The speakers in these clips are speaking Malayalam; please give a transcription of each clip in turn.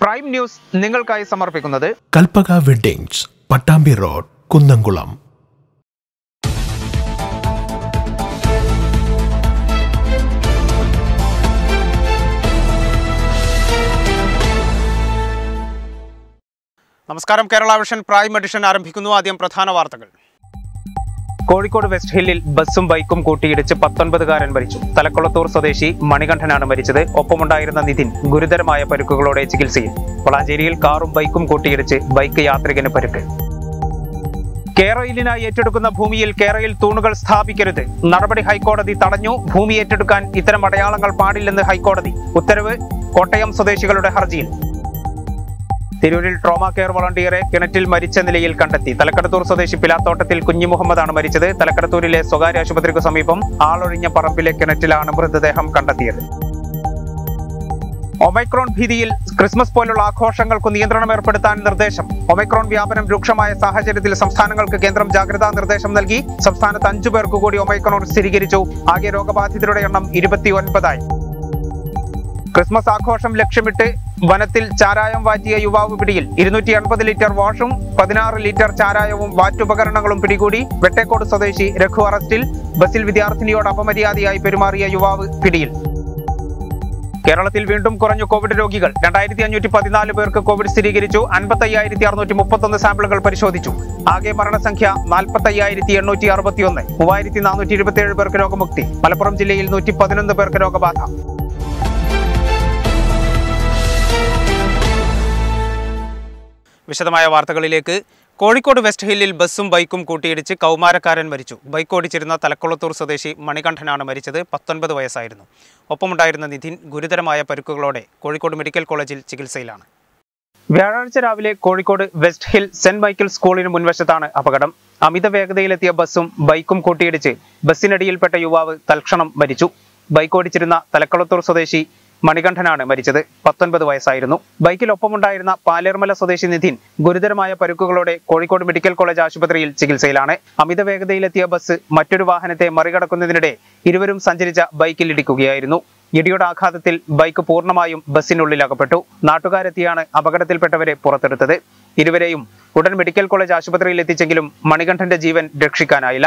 പ്രൈം ന്യൂസ് നിങ്ങൾക്കായി സമർപ്പിക്കുന്നത് കൽപ്പക വെഡ്ഡിങ്സ് പട്ടാമ്പി റോഡ് കുന്നംകുളം നമസ്കാരം കേരള വിഷൻ പ്രൈം എഡിഷൻ ആരംഭിക്കുന്നു ആദ്യം പ്രധാന വാർത്തകൾ കോഴിക്കോട് വെസ്റ്റ് ഹില്ലിൽ ബസ്സും ബൈക്കും കൂട്ടിയിടിച്ച് പത്തൊൻപതുകാരൻ മരിച്ചു തലക്കുളത്തൂർ സ്വദേശി മണികണ്ഠനാണ് മരിച്ചത് ഒപ്പമുണ്ടായിരുന്ന നിതിൻ ഗുരുതരമായ പരുക്കുകളോടെ ചികിത്സയിൽ വളാഞ്ചേരിയിൽ കാറും ബൈക്കും കൂട്ടിയിടിച്ച് ബൈക്ക് യാത്രികന് പരുക്ക് കേരളയിലിനായി ഏറ്റെടുക്കുന്ന ഭൂമിയിൽ കേരളയിൽ തൂണുകൾ സ്ഥാപിക്കരുത് നടപടി ഹൈക്കോടതി തടഞ്ഞു ഭൂമി ഏറ്റെടുക്കാൻ ഇത്തരം അടയാളങ്ങൾ പാടില്ലെന്ന് ഹൈക്കോടതി ഉത്തരവ് കോട്ടയം സ്വദേശികളുടെ ഹർജിയിൽ തിരൂരിൽ ട്രോമ കെയർ വളണ്ടിയറെ കിണറ്റിൽ മരിച്ച നിലയിൽ കണ്ടെത്തി തലക്കടത്തൂർ സ്വദേശി പിലാത്തോട്ടത്തിൽ കുഞ്ഞു മുഹമ്മദാണ് മരിച്ചത് തലക്കടത്തൂരിലെ സ്വകാര്യ ആശുപത്രിക്ക് സമീപം ആളൊഴിഞ്ഞ പറമ്പിലെ കിണറ്റിലാണ് മൃതദേഹം കണ്ടെത്തിയത് ഒമൈക്രോൺ ഭീതിയിൽ ക്രിസ്മസ് പോലുള്ള ആഘോഷങ്ങൾക്ക് നിയന്ത്രണം ഏർപ്പെടുത്താൻ നിർദ്ദേശം ഒമൈക്രോൺ വ്യാപനം രൂക്ഷമായ സാഹചര്യത്തിൽ സംസ്ഥാനങ്ങൾക്ക് കേന്ദ്രം ജാഗ്രതാ നിർദ്ദേശം നൽകി സംസ്ഥാനത്ത് അഞ്ചു പേർക്ക് കൂടി ഒമൈക്രോൺ സ്ഥിരീകരിച്ചു ആകെ രോഗബാധിതരുടെ എണ്ണം ഇരുപത്തിയൊൻപതായി ക്രിസ്മസ് ആഘോഷം ലക്ഷ്യമിട്ട് വനത്തിൽ ചാരായം വാറ്റിയ യുവാവ് പിടിയിൽ ഇരുന്നൂറ്റി എൺപത് ലിറ്റർ വാഷും പതിനാറ് ലിറ്റർ ചാരായവും വാറ്റുപകരണങ്ങളും പിടികൂടി വെട്ടേക്കോട് സ്വദേശി രഘു അറസ്റ്റിൽ ബസിൽ വിദ്യാർത്ഥിനിയോട് അപമര്യാദയായി പെരുമാറിയ യുവാവ് പിടിയിൽ കേരളത്തിൽ വീണ്ടും കുറഞ്ഞു കോവിഡ് രോഗികൾ രണ്ടായിരത്തി അഞ്ഞൂറ്റി പതിനാല് പേർക്ക് കോവിഡ് സ്ഥിരീകരിച്ചു അൻപത്തി അയ്യായിരത്തി അറുന്നൂറ്റി മുപ്പത്തൊന്ന് സാമ്പിളുകൾ പരിശോധിച്ചു ആകെ മരണസംഖ്യ നാൽപ്പത്തി അയ്യായിരത്തി എണ്ണൂറ്റി അറുപത്തിയൊന്ന് മൂവായിരത്തി നാനൂറ്റി ഇരുപത്തിയേഴ് പേർക്ക് രോഗമുക്തി മലപ്പുറം ജില്ലയിൽ നൂറ്റി പതിനൊന്ന് പേർക്ക് രോഗബാധ വിശദമായ വാർത്തകളിലേക്ക് കോഴിക്കോട് വെസ്റ്റ് ഹില്ലിൽ ബസ്സും ബൈക്കും കൂട്ടിയിടിച്ച് കൗമാരക്കാരൻ മരിച്ചു ബൈക്ക് ഓടിച്ചിരുന്ന തലക്കുളത്തൂർ സ്വദേശി മണികണ്ഠനാണ് മരിച്ചത് പത്തൊൻപത് വയസ്സായിരുന്നു ഒപ്പമുണ്ടായിരുന്ന നിധിൻ ഗുരുതരമായ പരുക്കുകളോടെ കോഴിക്കോട് മെഡിക്കൽ കോളേജിൽ ചികിത്സയിലാണ് വ്യാഴാഴ്ച രാവിലെ Kozhikode West Hill Saint Michael സ്കൂളിന് മുൻവശത്താണ് അപകടം അമിത വേഗതയിലെത്തിയ ബസ്സും ബൈക്കും കൂട്ടിയിടിച്ച് ബസ്സിനടിയിൽപ്പെട്ട യുവാവ് തൽക്ഷണം മരിച്ചു ബൈക്ക് ഓടിച്ചിരുന്ന തലക്കുളത്തൂർ സ്വദേശി മണികണ്ഠനാണ് മരിച്ചത് പത്തൊൻപത് വയസ്സായിരുന്നു ബൈക്കിൽ ഒപ്പമുണ്ടായിരുന്ന പാലേർമല സ്വദേശി നിധിൻ ഗുരുതരമായ പരുക്കുകളോടെ കോഴിക്കോട് മെഡിക്കൽ കോളേജ് ആശുപത്രിയിൽ ചികിത്സയിലാണ് അമിത വേഗതയിലെത്തിയ ബസ് മറ്റൊരു വാഹനത്തെ മറികടക്കുന്നതിനിടെ ഇരുവരും സഞ്ചരിച്ച ബൈക്കിൽ ഇടിക്കുകയായിരുന്നു ഇടിയുടെ ആഘാതത്തിൽ ബൈക്ക് പൂർണ്ണമായും ബസ്സിനുള്ളിൽ അകപ്പെട്ടു നാട്ടുകാരെത്തിയാണ് അപകടത്തിൽപ്പെട്ടവരെ പുറത്തെടുത്തത് ഇരുവരെയും ഉടൻ മെഡിക്കൽ കോളേജ് ആശുപത്രിയിൽ എത്തിച്ചെങ്കിലും മണികണ്ഠന്റെ ജീവൻ രക്ഷിക്കാനായില്ല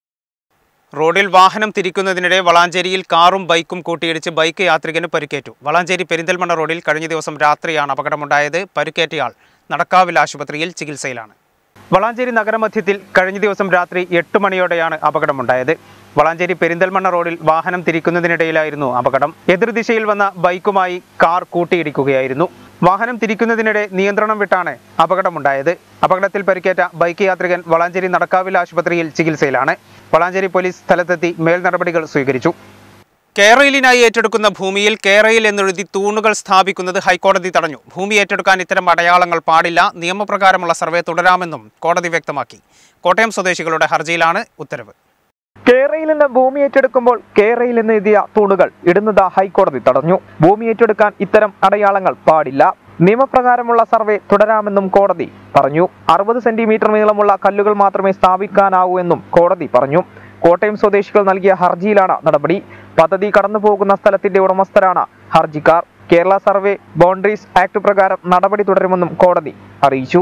റോഡിൽ വാഹനം തിരിക്കുന്നതിനിടെ വളാഞ്ചേരിയിൽ കാറും ബൈക്കും കൂട്ടിയിടിച്ച് ബൈക്ക് യാത്രികന് പരിക്കേറ്റു വളാഞ്ചേരി പെരിന്തൽമണ്ണ റോഡിൽ കഴിഞ്ഞ ദിവസം രാത്രിയാണ് അപകടമുണ്ടായത് പരിക്കേറ്റയാൾ നടക്കാവിൽ ആശുപത്രിയിൽ ചികിത്സയിലാണ് വളാഞ്ചേരി നഗരമധ്യത്തിൽ കഴിഞ്ഞ ദിവസം രാത്രി എട്ട് മണിയോടെയാണ് അപകടമുണ്ടായത് വളാഞ്ചേരി പെരിന്തൽമണ്ണ റോഡിൽ വാഹനം തിരിക്കുന്നതിനിടയിലായിരുന്നു അപകടം എതിർദിശയിൽ വന്ന ബൈക്കുമായി കാർ കൂട്ടിയിടിക്കുകയായിരുന്നു വാഹനം തിരിക്കുന്നതിനിടെ നിയന്ത്രണം വിട്ടാണ് അപകടമുണ്ടായത് അപകടത്തിൽ പരിക്കേറ്റ ബൈക്ക് യാത്രികൻ വളാഞ്ചേരി നടക്കാവിൽ ആശുപത്രിയിൽ ചികിത്സയിലാണ് വളാഞ്ചേരി പോലീസ് സ്ഥലത്തെത്തി മേൽ നടപടികൾ സ്വീകരിച്ചു കേരളയിലിനായി ഏറ്റെടുക്കുന്ന ഭൂമിയിൽ കേരയിൽ എന്നെഴുതി തൂണുകൾ സ്ഥാപിക്കുന്നത് ഹൈക്കോടതി തടഞ്ഞു ഭൂമി ഏറ്റെടുക്കാൻ ഇത്തരം അടയാളങ്ങൾ പാടില്ല നിയമപ്രകാരമുള്ള സർവേ തുടരാമെന്നും കോടതി വ്യക്തമാക്കി കോട്ടയം സ്വദേശികളുടെ ഹർജിയിലാണ് ഉത്തരവ് കേരയിൽ നിന്ന് ഭൂമി ഏറ്റെടുക്കുമ്പോൾ കേരയിൽ നിന്ന് എഴുതിയ തൂണുകൾ ഇടുന്നത് ഹൈക്കോടതി തടഞ്ഞു ഭൂമി ഏറ്റെടുക്കാൻ ഇത്തരം അടയാളങ്ങൾ പാടില്ല നിയമപ്രകാരമുള്ള സർവേ തുടരാമെന്നും കോടതി പറഞ്ഞു അറുപത് സെന്റിമീറ്റർ നീളമുള്ള കല്ലുകൾ മാത്രമേ സ്ഥാപിക്കാനാവൂ എന്നും കോടതി പറഞ്ഞു കോട്ടയം സ്വദേശികൾ നൽകിയ ഹർജിയിലാണ് നടപടി പദ്ധതി കടന്നു പോകുന്ന സ്ഥലത്തിന്റെ ഉടമസ്ഥരാണ് ഹർജിക്കാർ കേരള സർവേ ബൗണ്ടറീസ് ആക്ട് പ്രകാരം നടപടി തുടരുമെന്നും കോടതി അറിയിച്ചു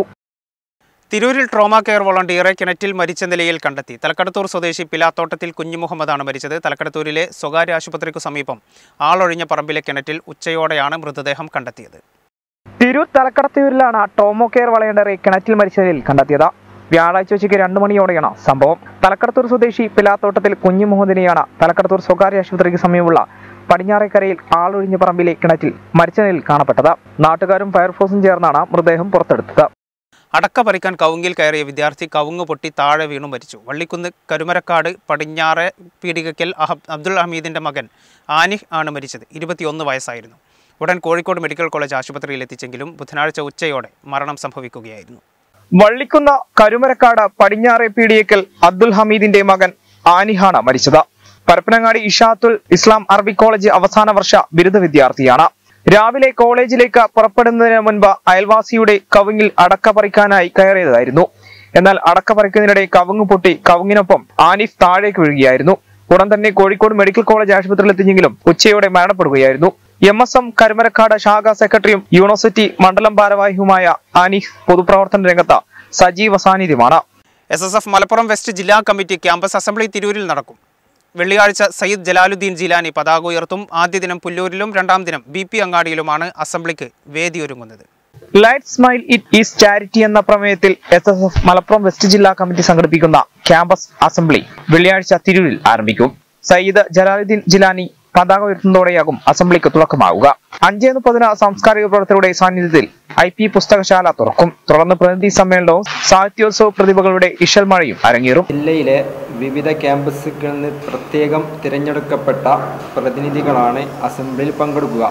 തിരൂരിൽ ട്രോമ കെയർ വോളണ്ടിയറെ കിണറ്റിൽ മരിച്ച നിലയിൽ കണ്ടെത്തി തലക്കടത്തൂർ സ്വദേശി പിലാത്തോട്ടത്തിൽ കുഞ്ഞുമുഹമ്മദാണ് മരിച്ചത് തലക്കടത്തൂരിലെ സ്വകാര്യ ആശുപത്രിക്കു സമീപം ആളൊഴിഞ്ഞ പറമ്പിലെ കിണറ്റിൽ ഉച്ചയോടെയാണ് മൃതദേഹം കണ്ടെത്തിയത് തിരൂർ തലക്കടത്തൂരിലാണ് ടോമോ കെയർ വളയണ്ടറെ കിണറ്റിൽ മരിച്ച നിലയിൽ കണ്ടെത്തിയത് വ്യാഴാഴ്ച ഉച്ചയ്ക്ക് രണ്ടു മണിയോടെയാണ് സംഭവം തലക്കടത്തൂർ സ്വദേശി പിലാത്തോട്ടത്തിൽ കുഞ്ഞു മുഹമ്മദിനെയാണ് തലക്കടത്തൂർ സ്വകാര്യ ആശുപത്രിക്ക് സമീപമുള്ള പടിഞ്ഞാറേക്കരയിൽ ആളൊഴിഞ്ഞ പറമ്പിലെ കിണറ്റിൽ മരിച്ച നിലയിൽ കാണപ്പെട്ടത് നാട്ടുകാരും ഫയർഫോഴ്സും ചേർന്നാണ് മൃതദേഹം പുറത്തെടുത്തത് അടക്ക പറിക്കാൻ കവുങ്ങിൽ കയറിയ വിദ്യാർത്ഥി കവുങ്ങ് പൊട്ടി താഴെ വീണു മരിച്ചു വള്ളിക്കുന്ന് കരുമരക്കാട് പടിഞ്ഞാറെ പീടികയ്ക്കൽ അഹബ് അബ്ദുൾ ഹമീദിന്റെ മകൻ ആനിഹ് ആണ് മരിച്ചത് ഇരുപത്തിയൊന്ന് വയസ്സായിരുന്നു ഉടൻ കോഴിക്കോട് മെഡിക്കൽ കോളേജ് ആശുപത്രിയിൽ എത്തിച്ചെങ്കിലും ബുധനാഴ്ച ഉച്ചയോടെ മരണം സംഭവിക്കുകയായിരുന്നു വള്ളിക്കുന്ന കരുമരക്കാട് പടിഞ്ഞാറെ പീടിയക്കൽ അബ്ദുൽ ഹമീദിന്റെ മകൻ ആനിഹാണ് മരിച്ചത് പരപ്പനങ്ങാടി ഇഷാത്തുൽ ഇസ്ലാം അറബി കോളേജ് അവസാന വർഷ ബിരുദ വിദ്യാർത്ഥിയാണ് രാവിലെ കോളേജിലേക്ക് പുറപ്പെടുന്നതിന് മുൻപ് അയൽവാസിയുടെ കവുങ്ങിൽ അടക്ക പറിക്കാനായി കയറിയതായിരുന്നു എന്നാൽ അടക്ക പറിക്കുന്നതിനിടെ കവുങ്ങ് പൊട്ടി കവുങ്ങിനൊപ്പം ആനിഫ് താഴേക്ക് വീഴുകയായിരുന്നു ഉടൻ തന്നെ കോഴിക്കോട് മെഡിക്കൽ കോളേജ് ആശുപത്രിയിൽ എത്തിയെങ്കിലും ഉച്ചയോടെ മരണപ്പെടുകയായിരുന്നു എം എസ് എം കരുമരക്കാട് ശാഖ സെക്രട്ടറിയും യൂണിവേഴ്സിറ്റി മണ്ഡലം ഭാരവാഹിയുമായ അനീഫ് പൊതുപ്രവർത്തന രംഗത്ത് സജീവ സാന്നിധ്യമാണ് S S F Malappuram west ജില്ലാ കമ്മിറ്റി ക്യാമ്പസ് അസംബ്ലി തിരൂരിൽ നടക്കും വെള്ളിയാഴ്ച സയ്യിദ് ജലാലുദ്ദീൻ ജിലാനി പതാക ഉയർത്തും ആദ്യ ദിനം പുല്ലൂരിലും രണ്ടാം ദിനം ബി പി അങ്ങാടിയിലുമാണ് അസംബ്ലിക്ക് വേദിയൊരുങ്ങുന്നത് light smile it is charity എന്ന പ്രമേയത്തിൽ S S F Malappuram west ജില്ലാ കമ്മിറ്റി സംഘടിപ്പിക്കുന്ന ക്യാമ്പസ് അസംബ്ലി വെള്ളിയാഴ്ച തിരൂരിൽ ആരംഭിക്കും സയ്യിദ് ജലാലുദ്ദീൻ ജിലാനി പതാക ഉയർത്തുന്നതോടെയാകും അസംബ്ലിക്ക് തുടക്കമാവുക അഞ്ചേ മുപ്പതിന് സാംസ്കാരിക പ്രവർത്തകരുടെ സാന്നിധ്യത്തിൽ ഐ പി പുസ്തകശാല തുറക്കും തുടർന്ന് പ്രതിനിധി സമ്മേളനവും സാഹിത്യോത്സവ പ്രതിഭകളുടെ ഇഷൽ മഴയും അരങ്ങേറും ജില്ലയിലെ വിവിധ ക്യാമ്പസുകളിൽ നിന്ന് പ്രത്യേകം തിരഞ്ഞെടുക്കപ്പെട്ട പ്രതിനിധികളാണ് അസംബ്ലിയിൽ പങ്കെടുക്കുക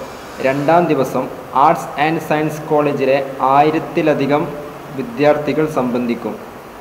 രണ്ടാം ദിവസം ആർട്സ് ആൻഡ് സയൻസ് കോളേജിലെ ആയിരത്തിലധികം വിദ്യാർത്ഥികൾ സംബന്ധിക്കും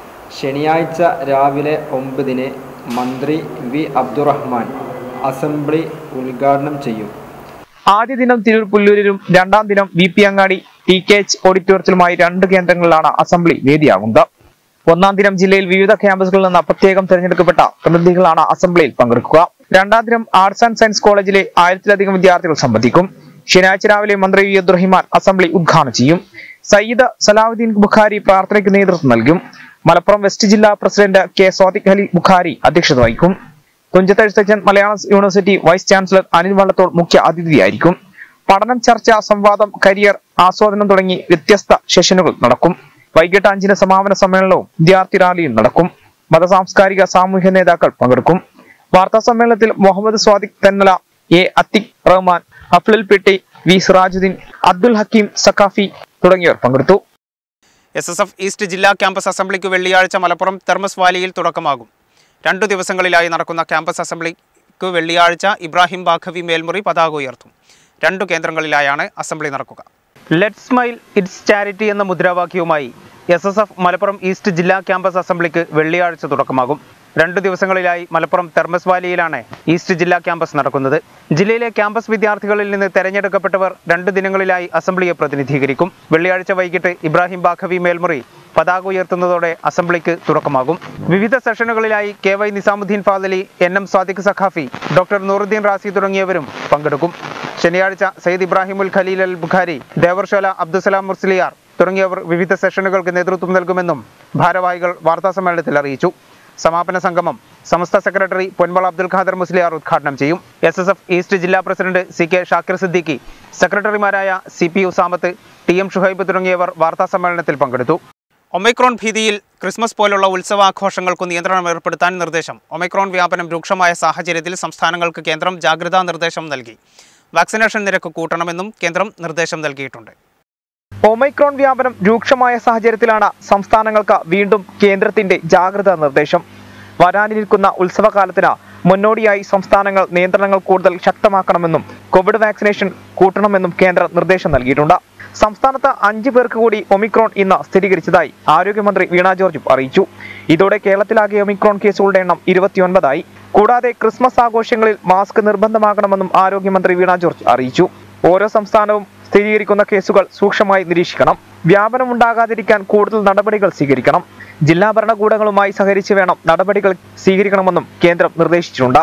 ശനിയാഴ്ച രാവിലെ ഒമ്പതിന് മന്ത്രി വി അബ്ദുറഹ്മാൻ അസംബ്ലി ഉദ്ഘാടനം ചെയ്യും ആദ്യ ദിനം തിരൂർ പുല്ലൂരിലും രണ്ടാം ദിനം വി പി അങ്ങാടി ടി കെ എച്ച് ഓഡിറ്റോറിയത്തിലുമായി രണ്ട് കേന്ദ്രങ്ങളിലാണ് അസംബ്ലി വേദിയാകുന്നത് ഒന്നാം ദിനം ജില്ലയിൽ വിവിധ ക്യാമ്പസുകളിൽ നിന്ന് പ്രത്യേകം തിരഞ്ഞെടുക്കപ്പെട്ട പ്രതിനിധികളാണ് അസംബ്ലിയിൽ പങ്കെടുക്കുക രണ്ടാം ദിനം ആർട്സ് ആൻഡ് സയൻസ് കോളേജിലെ ആയിരത്തിലധികം വിദ്യാർത്ഥികൾ സംബന്ധിക്കും ശനിയാഴ്ച രാവിലെ മന്ത്രി വി അബ്ദുറഹിമാൻ അസംബ്ലി ഉദ്ഘാടനം ചെയ്യും സയ്യിദ് സലാഹുദ്ദീൻ ബുഖാരി പ്രാർത്ഥനയ്ക്ക് നേതൃത്വം നൽകും മലപ്പുറം വെസ്റ്റ് ജില്ലാ പ്രസിഡന്റ് കെ സ്വാദിഖ് അലി ബുഖാരി അധ്യക്ഷത വഹിക്കും Thunchathezhuthachan Malayalam university vice chancellor Anil Vallathol മുഖ്യ അതിഥിയായിരിക്കും പഠനം ചർച്ച സംവാദം കരിയർ ആസ്വാദനം തുടങ്ങി വ്യത്യസ്ത സെഷനുകൾ നടക്കും വൈകിട്ട് അഞ്ചിന് സമാപന സമ്മേളനവും വിദ്യാർത്ഥി റാലിയും നടക്കും മതസാംസ്കാരിക സാമൂഹ്യ നേതാക്കൾ പങ്കെടുക്കും വാർത്താ സമ്മേളനത്തിൽ മുഹമ്മദ് സ്വാദിഖ് തെന്നല എ അത്തിഖ് റഹ്മാൻ അഫ്ലുൽ പെട്ടി വി സിറാജുദ്ദീൻ അബ്ദുൽ ഹക്കീം സക്കാഫി തുടങ്ങിയവർ പങ്കെടുത്തു എസ് എസ് എഫ് ഈസ്റ്റ് ജില്ലാ ക്യാമ്പസ് അസംബ്ലിക്ക് വെള്ളിയാഴ്ച മലപ്പുറം തെർമസ് വാലിയിൽ തുടക്കമാകും രണ്ടു ദിവസങ്ങളിലായി നടക്കുന്ന ക്യാമ്പസ് അസംബ്ലിക്ക് വെള്ളിയാഴ്ച ഇബ്രാഹിം ബാഖവി മേൽമുറി പതാക ഉയർത്തും രണ്ടു കേന്ദ്രങ്ങളിലായാണ് അസംബ്ലി നടക്കുക ലെറ്റ് സ്മൈൽ ഇറ്റ്സ് ചാരിറ്റി എന്ന മുദ്രാവാക്യവുമായി S S F Malappuram east ജില്ലാ ക്യാമ്പസ് അസംബ്ലിക്ക് വെള്ളിയാഴ്ച തുടക്കമാകും രണ്ടു ദിവസങ്ങളിലായി മലപ്പുറം തെർമസ് വാലിയിലാണ് ഈസ്റ്റ് ജില്ലാ ക്യാമ്പസ് നടക്കുന്നത് ജില്ലയിലെ ക്യാമ്പസ് വിദ്യാർത്ഥികളിൽ നിന്ന് തെരഞ്ഞെടുക്കപ്പെട്ടവർ രണ്ട് ദിനങ്ങളിലായി അസംബ്ലിയെ പ്രതിനിധീകരിക്കും വെള്ളിയാഴ്ച വൈകിട്ട് ഇബ്രാഹിം ബാഖവി മേൽമുറി പതാക ഉയർത്തുന്നതോടെ അസംബ്ലിക്ക് തുടക്കമാകും വിവിധ സെഷനുകളിലായി K Y Nizamuddin Fadhili N M Swadiq Saqafi doctor Nooruddin Razi തുടങ്ങിയവരും പങ്കെടുക്കും ശനിയാഴ്ച സയ്യിദ് ഇബ്രാഹിമുൽ ഖലീൽ അൽ ബുഖാരി ദേവർഷോല അബ്ദുസലാം മുർസ്ലിയാർ തുടങ്ങിയവർ വിവിധ സെഷനുകൾക്ക് നേതൃത്വം നൽകുമെന്നും ഭാരവാഹികൾ വാർത്താസമ്മേളനത്തിൽ അറിയിച്ചു സമാപന സംഗമം സമസ്ത സെക്രട്ടറി പൊന്മള അബ്ദുൽ ഖാദർ മുസ്ലിയാർ ഉദ്ഘാടനം ചെയ്യും എസ് എസ് എഫ് ഈസ്റ്റ് ജില്ലാ president C K Shakir Siddiqui സെക്രട്ടറിമാരായ C P Usamath T M Shuhaib തുടങ്ങിയവർ വാർത്താസമ്മേളനത്തിൽ പങ്കെടുത്തു ഒമൈക്രോൺ ഭീതിയിൽ ക്രിസ്മസ് പോലുള്ള ഉത്സവാഘോഷങ്ങൾക്ക് നിയന്ത്രണം ഏർപ്പെടുത്താൻ നിർദ്ദേശം ഒമൈക്രോൺ വ്യാപനം രൂക്ഷമായ സാഹചര്യത്തിൽ സംസ്ഥാനങ്ങൾക്ക് കേന്ദ്രം ജാഗ്രതാ നിർദ്ദേശം നൽകി വാക്സിനേഷൻ നിരക്ക് കൂട്ടണമെന്നും കേന്ദ്രം നിർദ്ദേശം നൽകിയിട്ടുണ്ട് ഒമൈക്രോൺ വ്യാപനം രൂക്ഷമായ സാഹചര്യത്തിലാണ് സംസ്ഥാനങ്ങൾക്ക് വീണ്ടും കേന്ദ്രത്തിന്റെ ജാഗ്രതാ നിർദ്ദേശം വരാനിരിക്കുന്ന ഉത്സവകാലത്തിന് മുന്നോടിയായി സംസ്ഥാനങ്ങൾ നിയന്ത്രണങ്ങൾ കൂടുതൽ ശക്തമാക്കണമെന്നും കോവിഡ് വാക്സിനേഷൻ കൂട്ടണമെന്നും കേന്ദ്രം നിർദ്ദേശം നൽകിയിട്ടുണ്ട് സംസ്ഥാനത്ത് അഞ്ചു പേർക്ക് കൂടി ഒമിക്രോൺ ഇന്ന് സ്ഥിരീകരിച്ചതായി ആരോഗ്യമന്ത്രി വീണ ജോർജും അറിയിച്ചു ഇതോടെ കേരളത്തിലാകെ ഒമിക്രോൺ കേസുകളുടെ എണ്ണം ഇരുപത്തിയൊൻപതായി കൂടാതെ ക്രിസ്മസ് ആഘോഷങ്ങളിൽ മാസ്ക് നിർബന്ധമാക്കണമെന്നും ആരോഗ്യമന്ത്രി വീണ ജോർജ് അറിയിച്ചു ഓരോ സംസ്ഥാനവും സ്ഥിരീകരിക്കുന്ന കേസുകൾ സൂക്ഷ്മമായി നിരീക്ഷിക്കണം വ്യാപനം ഉണ്ടാകാതിരിക്കാൻ കൂടുതൽ നടപടികൾ സ്വീകരിക്കണം ജില്ലാ ഭരണകൂടങ്ങളുമായി സഹകരിച്ച് വേണം നടപടികൾ സ്വീകരിക്കണമെന്നും കേന്ദ്രം നിർദ്ദേശിച്ചിട്ടുണ്ട്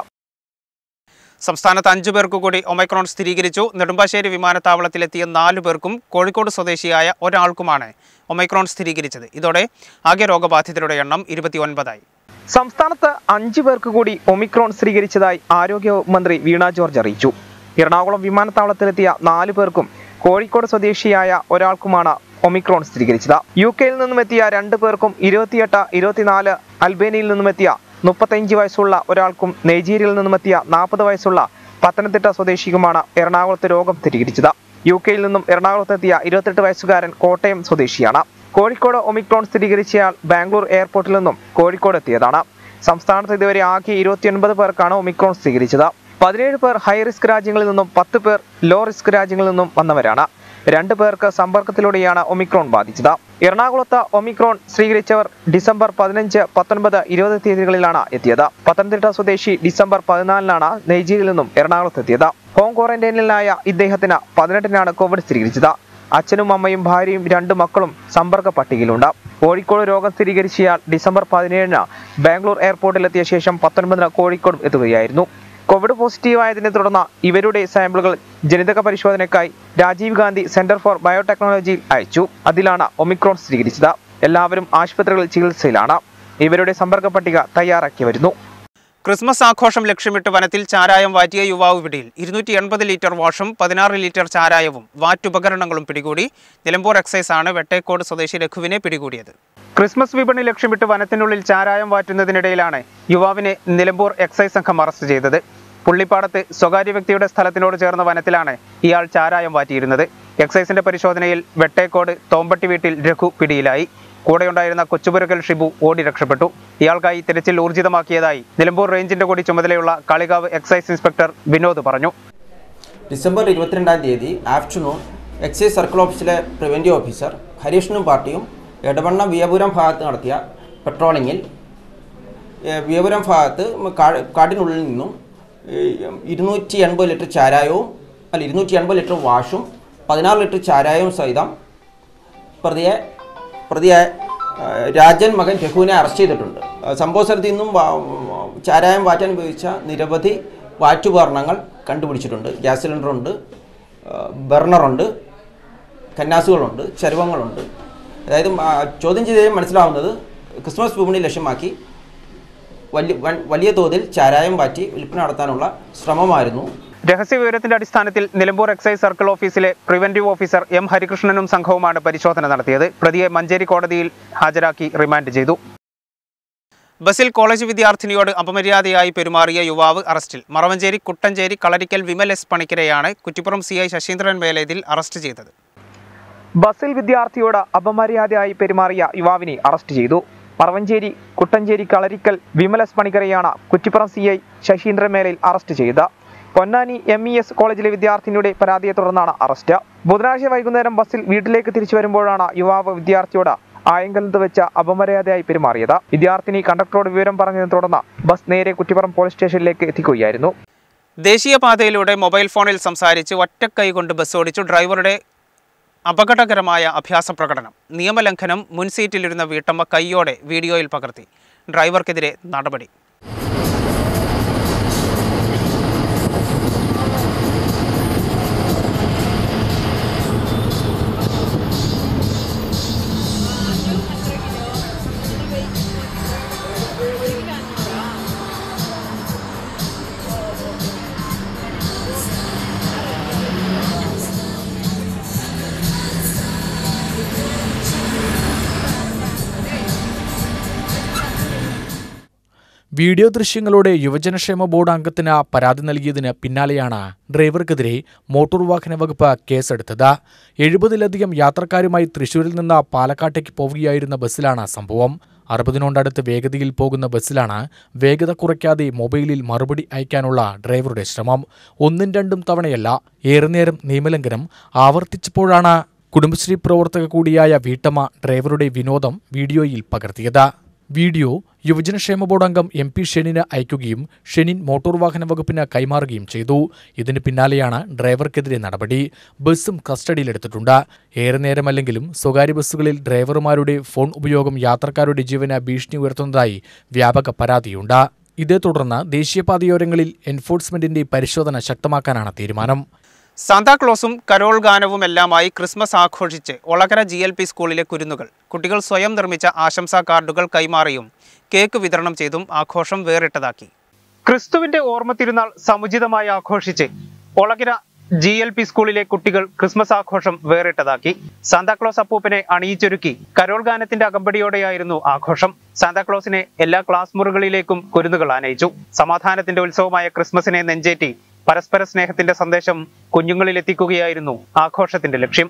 സംസ്ഥാനത്ത് അഞ്ചു പേർക്ക് കൂടി ഒമൈക്രോൺ സ്ഥിരീകരിച്ചു നെടുമ്പാശ്ശേരി വിമാനത്താവളത്തിലെത്തിയ നാലു പേർക്കും കോഴിക്കോട് സ്വദേശിയായ ഒരാൾക്കുമാണ് ഒമൈക്രോൺ സ്ഥിരീകരിച്ചത് ഇതോടെ ആകെ രോഗബാധിതരുടെ എണ്ണം ഇരുപത്തിയൊൻപതായി സംസ്ഥാനത്ത് അഞ്ചു പേർക്ക് കൂടി ഒമിക്രോൺ സ്ഥിരീകരിച്ചതായി ആരോഗ്യമന്ത്രി വീണ ജോർജ് അറിയിച്ചു എറണാകുളം വിമാനത്താവളത്തിലെത്തിയ നാലു പേർക്കും കോഴിക്കോട് സ്വദേശിയായ ഒരാൾക്കുമാണ് ഒമിക്രോൺ സ്ഥിരീകരിച്ചത് യു കെയിൽ നിന്നും എത്തിയ രണ്ടു പേർക്കും ഇരുപത്തിയെട്ട് ഇരുപത്തിനാല് അൽബേനിയയിൽ നിന്നും എത്തിയ മുപ്പത്തഞ്ച് വയസ്സുള്ള ഒരാൾക്കും നൈജീരിയയിൽ നിന്നും എത്തിയ നാൽപ്പത് വയസ്സുള്ള പത്തനംതിട്ട സ്വദേശിക്കുമാണ് എറണാകുളത്ത് രോഗം സ്ഥിരീകരിച്ചത് യു കെയിൽ നിന്നും എറണാകുളത്തെത്തിയ ഇരുപത്തെട്ട് വയസ്സുകാരൻ കോട്ടയം സ്വദേശിയാണ് കോഴിക്കോട് ഒമിക്രോൺ സ്ഥിരീകരിച്ചയാൾ ബാംഗ്ലൂർ എയർപോർട്ടിൽ നിന്നും കോഴിക്കോട് എത്തിയതാണ് സംസ്ഥാനത്ത് ഇതുവരെ ആകെ ഇരുപത്തിയൊൻപത് പേർക്കാണ് ഒമിക്രോൺ സ്ഥിരീകരിച്ചത് പതിനേഴ് പേർ ഹൈ റിസ്ക് രാജ്യങ്ങളിൽ നിന്നും പത്ത് പേർ ലോ റിസ്ക് രാജ്യങ്ങളിൽ നിന്നും വന്നവരാണ് രണ്ട് പേർക്ക് സമ്പർക്കത്തിലൂടെയാണ് ഒമിക്രോൺ ബാധിച്ചത് എറണാകുളത്ത് ഒമിക്രോൺ സ്ഥിരീകരിച്ചവർ ഡിസംബർ പതിനഞ്ച് പത്തൊൻപത് ഇരുപത് തീയതികളിലാണ് എത്തിയത് പത്തനംതിട്ട സ്വദേശി ഡിസംബർ പതിനാലിനാണ് നൈജീരിയയിൽ നിന്നും എറണാകുളത്ത് എത്തിയത് ഹോം ക്വാറന്റൈനിലായ ഇദ്ദേഹത്തിന് പതിനെട്ടിനാണ് കോവിഡ് സ്ഥിരീകരിച്ചത് അച്ഛനും അമ്മയും ഭാര്യയും രണ്ട് മക്കളും സമ്പർക്ക പട്ടികയിലുണ്ട് കോഴിക്കോട് രോഗം സ്ഥിരീകരിച്ചയാൾ ഡിസംബർ പതിനേഴിന് ബാംഗ്ലൂർ എയർപോർട്ടിലെത്തിയ ശേഷം പത്തൊൻപതിന് കോഴിക്കോട് എത്തുകയായിരുന്നു കോവിഡ് പോസിറ്റീവായതിനെ തുടർന്ന് ഇവരുടെ സാമ്പിളുകൾ ജനിതക പരിശോധനയ്ക്കായി രാജീവ് ഗാന്ധി സെന്റർ ഫോർ ബയോടെക്നോളജിയിൽ അയച്ചു അതിലാണ് ഒമിക്രോൺ സ്ഥിരീകരിച്ചത് എല്ലാവരും ആശുപത്രികളിൽ ചികിത്സയിലാണ് ഇവരുടെ സമ്പർക്ക പട്ടിക തയ്യാറാക്കി വരുന്നു ക്രിസ്മസ് ആഘോഷം ലക്ഷ്യമിട്ട് വനത്തിൽ ചാരായം വാറ്റിയ യുവാവ് പിടിയിൽ ഇരുന്നൂറ്റി എൺപത് ലിറ്റർ വാഷും പതിനാറ് ലിറ്റർ ചാരായവും വാറ്റുപകരണങ്ങളും പിടികൂടി നിലമ്പൂർ എക്സൈസ് ആണ് വെട്ടേക്കോട് സ്വദേശി രഘുവിനെ പിടികൂടിയത് ക്രിസ്മസ് വിപണി ലക്ഷ്യമിട്ട് വനത്തിനുള്ളിൽ ചാരായം വാറ്റുന്നതിനിടയിലാണ് യുവാവിനെ നിലമ്പൂർ എക്സൈസ് സംഘം അറസ്റ്റ് ചെയ്തത് പുള്ളിപ്പാടത്ത് സ്വകാര്യ വ്യക്തിയുടെ സ്ഥലത്തിനോട് ചേർന്ന വനത്തിലാണ് ഇയാൾ ചാരായം വാറ്റിയിരുന്നത് എക്സൈസിന്റെ പരിശോധനയിൽ വെട്ടേക്കോട് തോമ്പട്ടി വീട്ടിൽ രഘു പിടിയിലായി കൂടെയുണ്ടായിരുന്ന കൊച്ചുപുരക്കൽ ഷിബു ഓടി രക്ഷപ്പെട്ടു ഇയാൾക്കായി തിരച്ചിൽ ഊർജിതമാക്കിയതായി നിലമ്പൂർ റേഞ്ചിന്റെ കൂടി ചുമതലയുള്ള കാളികാവ് എക്സൈസ് ഇൻസ്പെക്ടർ വിനോദ് പറഞ്ഞു ഡിസംബർ ഇരുപത്തിരണ്ടാം തീയതി ആഫ്റ്റർനൂൺ എക്സൈസ് സർക്കിൾ ഓഫീസിലെ പ്രിവൻറ്റീവ് ഓഫീസർ ഹരീഷനും പാർട്ടിയും എടവണ്ണ വിയപുരം ഭാഗത്ത് നടത്തിയ പെട്രോളിങ്ങിൽ ഏഹ്, വിയപുരം ഭാഗത്ത് കാ- കാടിനുള്ളിൽ നിന്നും ഏഹ്, ഇരുന്നൂറ്റി എൺപത് ലിറ്റർ ചാരായവും അല്ല ഇരുന്നൂറ്റി എൺപത് ലിറ്റർ വാഷും പതിനാറ് ലിറ്റർ ചാരായവും സഹിതം പ്രതിയെ പ്രതിയെ ആ, രാജൻ മകൻ രഘുവിനെ അറസ്റ്റ് ചെയ്തിട്ടുണ്ട് ആ, സംഭവ സ്ഥലത്ത് നിന്നും വാ- ചാരായം വാറ്റാൻ ഉപയോഗിച്ച നിരവധി വാറ്റുപകരണങ്ങൾ കണ്ടുപിടിച്ചിട്ടുണ്ട് ഗ്യാസ് സിലിണ്ടറുണ്ട് ആ, ബർണറുണ്ട് കന്നാസുകളുണ്ട് ചരുവങ്ങളുണ്ട് അതായത് ആ, ചോദ്യം ചെയ്തതിൽ മനസ്സിലാവുന്നത് ക്രിസ്മസ് വിപണി ലക്ഷ്യമാക്കി വലിയ വൻ- വലിയ തോതിൽ ചാരായം വാറ്റി വിൽപ്പന നടത്താനുള്ള ശ്രമമായിരുന്നു രഹസ്യ വിവരത്തിന്റെ അടിസ്ഥാനത്തിൽ നിലമ്പൂർ എക്സൈസ് സർക്കിൾ ഓഫീസിലെ പ്രിവന്റീവ് ഓഫീസർ എം ഹരികൃഷ്ണനും സംഘവുമാണ് പരിശോധന നടത്തിയത് പ്രതിയെ മഞ്ചേരി കോടതിയിൽ ഹാജരാക്കി റിമാൻഡ് ചെയ്തു ബസിൽ കോളേജ് വിദ്യാർത്ഥിനിയോട് അപമര്യാദയായി പെരുമാറിയ യുവാവ് അറസ്റ്റിൽ മറവഞ്ചേരി കുട്ടഞ്ചേരി കളരിക്കൽ വിമൽ എസ് പണിക്കരെയാണ് കുറ്റിപ്പുറം സി ഐ ശശീന്ദ്രൻ വേലേതിൽ അറസ്റ്റ് ചെയ്തത് ബസ്സിൽ വിദ്യാർത്ഥിയോട് അപമര്യാദയായി പെരുമാറിയ യുവാവിനെ അറസ്റ്റ് ചെയ്തു പറവഞ്ചേരി കുട്ടഞ്ചേരി കളരിക്കൽ വിമലസ് പണിക്കരെയാണ് കുറ്റിപ്പുറം സി ഐ ശശീന്ദ്രൻ മേലയിൽ അറസ്റ്റ് ചെയ്തത് പൊന്നാനി എം ഇ എസ് കോളേജിലെ വിദ്യാർത്ഥിനിയുടെ പരാതിയെ തുടർന്നാണ് അറസ്റ്റ് ബുധനാഴ്ച വൈകുന്നേരം ബസ്സിൽ വീട്ടിലേക്ക് തിരിച്ചു വരുമ്പോഴാണ് യുവാവ് വിദ്യാർത്ഥിയോട് ആയങ്കലത്ത് വെച്ച അപമര്യാദയായി പെരുമാറിയത് വിദ്യാർത്ഥിനി കണ്ടക്ടറോട് വിവരം പറഞ്ഞതിനെ തുടർന്ന് ബസ് നേരെ കുറ്റിപ്പുറം പോലീസ് സ്റ്റേഷനിലേക്ക് എത്തിക്കുകയായിരുന്നു ദേശീയപാതയിലൂടെ മൊബൈൽ ഫോണിൽ സംസാരിച്ച് ഒറ്റക്കൈ കൊണ്ട് ബസ് ഓടിച്ചു ഡ്രൈവറുടെ അപകടകരമായ അഭ്യാസ പ്രകടനം നിയമലംഘനം മുൻ സീറ്റിലിരുന്ന വീട്ടമ്മ കൈയോടെ വീഡിയോയിൽ പകർത്തി ഡ്രൈവർക്കെതിരെ നടപടി വീഡിയോ ദൃശ്യങ്ങളോടെ യുവജനക്ഷേമ ബോർഡ് അംഗത്തിന് പരാതി നൽകിയതിന് പിന്നാലെയാണ് ഡ്രൈവർക്കെതിരെ മോട്ടോർ വാഹന വകുപ്പ് കേസെടുത്തത് എഴുപതിലധികം യാത്രക്കാരുമായി തൃശൂരിൽ നിന്ന് പാലക്കാട്ടേക്ക് പോവുകയായിരുന്ന ബസ്സിലാണ് സംഭവം അറുപതിനോടടുത്ത് വേഗതയിൽ പോകുന്ന ബസ്സിലാണ് വേഗത കുറയ്ക്കാതെ മൊബൈലിൽ മറുപടി അയക്കാനുള്ള ഡ്രൈവറുടെ ശ്രമം ഒന്നും രണ്ടും തവണയല്ല ഏറെ നേരം നിയമലംഘനം ആവർത്തിച്ചപ്പോഴാണ് കുടുംബശ്രീ പ്രവർത്തക കൂടിയായ വീട്ടമ്മ ഡ്രൈവറുടെ വിനോദം വീഡിയോയിൽ പകർത്തിയത് വീഡിയോ യുവജനക്ഷേമ ബോർഡ് അംഗം എം പി ഷെനിന് അയക്കുകയും ഷെനിൻ മോട്ടോർ വാഹന വകുപ്പിന് കൈമാറുകയും ചെയ്തു ഇതിന് പിന്നാലെയാണ് ഡ്രൈവർക്കെതിരെ നടപടി ബസ്സും കസ്റ്റഡിയിലെടുത്തിട്ടുണ്ട് ഏറെ നേരമല്ലെങ്കിലും സ്വകാര്യ ബസ്സുകളിൽ ഡ്രൈവർമാരുടെ ഫോൺ ഉപയോഗം യാത്രക്കാരുടെ ജീവന് ഭീഷണി ഉയർത്തുന്നതായി വ്യാപക പരാതിയുണ്ട് ഇതേ തുടർന്ന് ദേശീയപാതയോരങ്ങളിൽ എൻഫോഴ്സ്മെന്റിന്റെ പരിശോധന ശക്തമാക്കാനാണ് തീരുമാനം സാന്താക്ലോസും കരോൾ ഗാനവുമെല്ലാമായി ക്രിസ്മസ് ആഘോഷിച്ച് ഒളകര ജി എൽ പി സ്കൂളിലെ കുരുന്നുകൾ കുട്ടികൾ സ്വയം നിർമ്മിച്ച ആശംസാ കാർഡുകൾ കൈമാറിയും കേക്ക് വിതരണം ചെയ്തും ആഘോഷം വേറിട്ടതാക്കി ക്രിസ്തുവിന്റെ ഓർമ്മ തിരുനാൾ സമുചിതമായി ആഘോഷിച്ച് ഒളകിര ജി എൽ പി സ്കൂളിലെ കുട്ടികൾ ക്രിസ്മസ് ആഘോഷം വേറിട്ടതാക്കി സാന്താക്ലോസ് അപ്പൂപ്പനെ അണിയിച്ചൊരുക്കി കരോൾ ഗാനത്തിന്റെ അകമ്പടിയോടെയായിരുന്നു ആഘോഷം സാന്താക്ലോസിനെ എല്ലാ ക്ലാസ് മുറികളിലേക്കും കുരുന്നുകൾ ആനയിച്ചു സമാധാനത്തിന്റെ ഉത്സവമായ ക്രിസ്മസിനെ നെഞ്ചേറ്റി പരസ്പര സ്നേഹത്തിന്റെ സന്ദേശം കുഞ്ഞുങ്ങളിൽ എത്തിക്കുകയായിരുന്നു ആഘോഷത്തിന്റെ ലക്ഷ്യം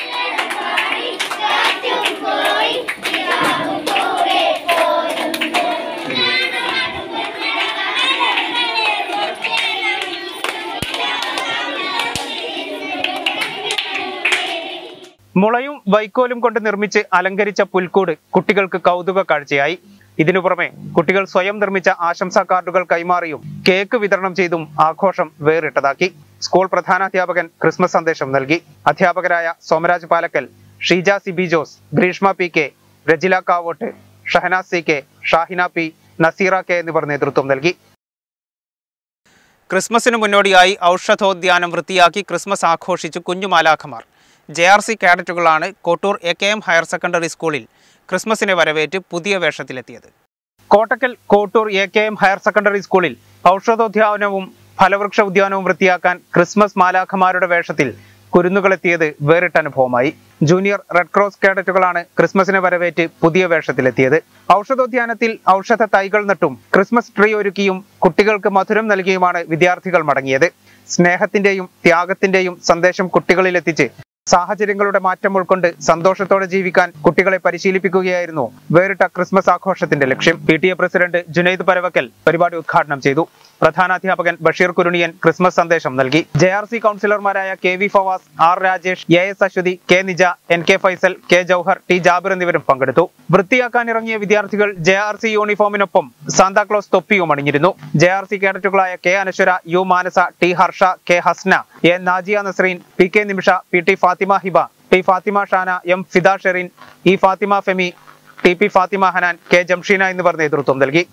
മുളയും വൈക്കോലും കൊണ്ട് നിർമ്മിച്ച് അലങ്കരിച്ച പുൽക്കൂട് കുട്ടികൾക്ക് കൗതുക കാഴ്ചയായി ഇതിനു പുറമെ കുട്ടികൾ സ്വയം നിർമ്മിച്ച ആശംസാ കാർഡുകൾ കൈമാറിയും കേക്ക് വിതരണം ചെയ്തും ആഘോഷം വേറിട്ടതാക്കി സ്കൂൾ പ്രധാനാധ്യാപകൻ ക്രിസ്മസ് സന്ദേശം നൽകി അധ്യാപകരായ Somaraj Palakkal Sheeja C B Jose Greeshma P K Rajila Kavott Shahanas C K Shahina P Naseera K എന്നിവർ നേതൃത്വം നൽകി ക്രിസ്മസിന് മുന്നോടിയായി ഔഷധോദ്യാനം വൃത്തിയാക്കി ക്രിസ്മസ് ആഘോഷിച്ചു കുഞ്ഞുമാലാഖമാർ ജെ ആർ സി കാഡറ്റുകളാണ് Kottur A K M higher secondary സ്കൂളിൽ ക്രിസ്മസിനെ വരവേറ്റ് പുതിയ വേഷത്തിലെത്തിയത് Kottakkal Kottur A K M higher secondary സ്കൂളിൽ ഔഷധോദ്യാനവും ഫലവൃക്ഷ ഉദ്യാനവും വൃത്തിയാക്കാൻ ക്രിസ്മസ് മാലാഖമാരുടെ വേഷത്തിൽ കുരുന്നുകളെത്തിയത് വേറിട്ട അനുഭവമായി ജൂനിയർ റെഡ് ക്രോസ് കേഡറ്റുകളാണ് ക്രിസ്മസിനെ വരവേറ്റ് പുതിയ വേഷത്തിലെത്തിയത് ഔഷധോദ്യാനത്തിൽ ഔഷധ തൈകൾ നട്ടും ക്രിസ്മസ് ട്രീ ഒരുക്കിയും കുട്ടികൾക്ക് മധുരം നൽകിയുമാണ് വിദ്യാർത്ഥികൾ മടങ്ങിയത് സ്നേഹത്തിന്റെയും ത്യാഗത്തിന്റെയും സന്ദേശം കുട്ടികളിലെത്തിച്ച് സാഹചര്യങ്ങളുടെ മാറ്റം ഉൾക്കൊണ്ട് സന്തോഷത്തോടെ ജീവിക്കാൻ കുട്ടികളെ പരിശീലിപ്പിക്കുകയായിരുന്നു വേറിട്ട ക്രിസ്മസ് ആഘോഷത്തിന്റെ ലക്ഷ്യം P T A president Junaid Paravakkal പരിപാടി ഉദ്ഘാടനം ചെയ്തു പ്രധാനാധ്യാപകൻ ബഷീർ കുരുണിയൻ ക്രിസ്മസ് സന്ദേശം നൽകി ജെ ആർ സി കൗൺസിലർമാരായ K V Fawas R Rajesh A S Aswathi K Nija N K Faisal K Jouhar T Jabir എന്നിവരും പങ്കെടുത്തു വൃത്തിയാക്കാൻ ഇറങ്ങിയ വിദ്യാർത്ഥികൾ ജെ ആർ സി യൂണിഫോമിനൊപ്പം സാന്താക്ലോസ് തൊപ്പിയും അണിഞ്ഞിരുന്നു ജെ ആർ സി കേഡറ്റുകളായ K Anaswara U Manasa T Harsha K Hasna A Najiya Nasreen P K Nimisha P T Fathima Hiba T Fathima Shana M Fida Sherin E Fathima Femi T P Fathima Hanan K Jamsheena എന്നിവർ നേതൃത്വം നൽകി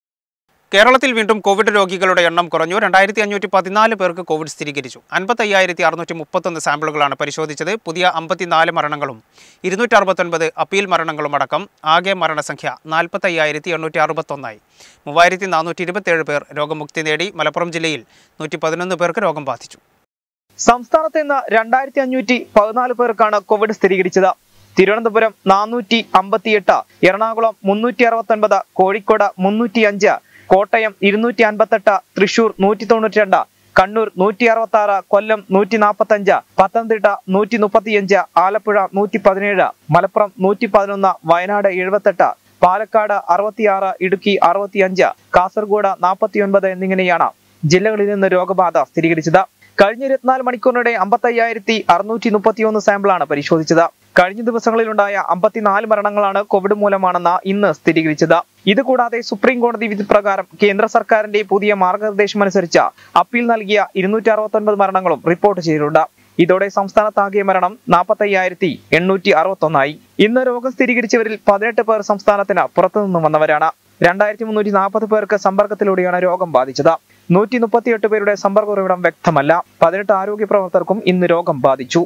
കേരളത്തിൽ വീണ്ടും കോവിഡ് രോഗികളുടെ എണ്ണം കുറഞ്ഞു രണ്ടായിരത്തി അഞ്ഞൂറ്റി പതിനാല് പേർക്ക് കോവിഡ് സ്ഥിരീകരിച്ചു അൻപത്തയ്യായിരത്തി അറുന്നൂറ്റി മുപ്പത്തൊന്ന് സാമ്പിളുകളാണ് പരിശോധിച്ചത് പുതിയ അമ്പത്തിനാല് മരണങ്ങളും ഇരുന്നൂറ്റി അറുപത്തൊൻപത് അപ്പീൽ മരണങ്ങളും അടക്കം ആകെ മരണസംഖ്യ നാൽപ്പത്തയ്യായിരത്തി എണ്ണൂറ്റി അറുപത്തൊന്നായി മൂവായിരത്തി നാനൂറ്റി ഇരുപത്തേഴ് പേർ രോഗമുക്തി നേടി മലപ്പുറം ജില്ലയിൽ നൂറ്റി പതിനൊന്ന് പേർക്ക് രോഗം ബാധിച്ചു സംസ്ഥാനത്ത് ഇന്ന് രണ്ടായിരത്തി അഞ്ഞൂറ്റി പതിനാല് പേർക്കാണ് കോവിഡ് സ്ഥിരീകരിച്ചത് തിരുവനന്തപുരം നാനൂറ്റി അമ്പത്തിയെട്ട് എറണാകുളം മുന്നൂറ്റി അറുപത്തൊൻപത് കോഴിക്കോട് മുന്നൂറ്റി അഞ്ച് കോട്ടയം ഇരുന്നൂറ്റി അൻപത്തെട്ട് തൃശൂർ നൂറ്റി തൊണ്ണൂറ്റി രണ്ട് കണ്ണൂർ നൂറ്റി അറുപത്തി ആറ് കൊല്ലം നൂറ്റി നാൽപ്പത്തി അഞ്ച് പത്തനംതിട്ട നൂറ്റി മുപ്പത്തിയഞ്ച് ആലപ്പുഴ നൂറ്റി പതിനേഴ് മലപ്പുറം നൂറ്റി പതിനൊന്ന് വയനാട് എഴുപത്തെട്ട് പാലക്കാട് അറുപത്തിയാറ് ഇടുക്കി അറുപത്തിയഞ്ച് കാസർഗോഡ് നാൽപ്പത്തിയൊൻപത് എന്നിങ്ങനെയാണ് ജില്ലകളിൽ നിന്ന് രോഗബാധ സ്ഥിരീകരിച്ചത് കഴിഞ്ഞ ഇരുപത്തിനാല് മണിക്കൂറിനിടെ അമ്പത്തയ്യായിരത്തി അറുന്നൂറ്റി മുപ്പത്തിയൊന്ന് സാമ്പിളാണ് പരിശോധിച്ചത് കഴിഞ്ഞ ദിവസങ്ങളിലുണ്ടായ അമ്പത്തിനാല് മരണങ്ങളാണ് കോവിഡ് മൂലമാണെന്ന് ഇന്ന് സ്ഥിരീകരിച്ചത് ഇതുകൂടാതെ സുപ്രീം കോടതി വിധി പ്രകാരം കേന്ദ്ര സർക്കാരിന്റെ പുതിയ മാർഗനിർദ്ദേശം അനുസരിച്ച് അപ്പീൽ നൽകിയ ഇരുന്നൂറ്റി അറുപത്തൊൻപത് മരണങ്ങളും റിപ്പോർട്ട് ചെയ്തിട്ടുണ്ട് ഇതോടെ സംസ്ഥാനത്താകെ മരണം നാൽപ്പത്തയ്യായിരത്തി എണ്ണൂറ്റി അറുപത്തൊന്നായി ഇന്ന് രോഗം സ്ഥിരീകരിച്ചവരിൽ പതിനെട്ട് പേർ സംസ്ഥാനത്തിന് പുറത്തുനിന്നും വന്നവരാണ് രണ്ടായിരത്തി മുന്നൂറ്റി നാൽപ്പത് പേർക്ക് സമ്പർക്കത്തിലൂടെയാണ് രോഗം ബാധിച്ചത് നൂറ്റി മുപ്പത്തിയെട്ട് പേരുടെ സമ്പർക്ക ഉറവിടം വ്യക്തമല്ല പതിനെട്ട് ആരോഗ്യ പ്രവർത്തകർക്കും ഇന്ന് രോഗം ബാധിച്ചു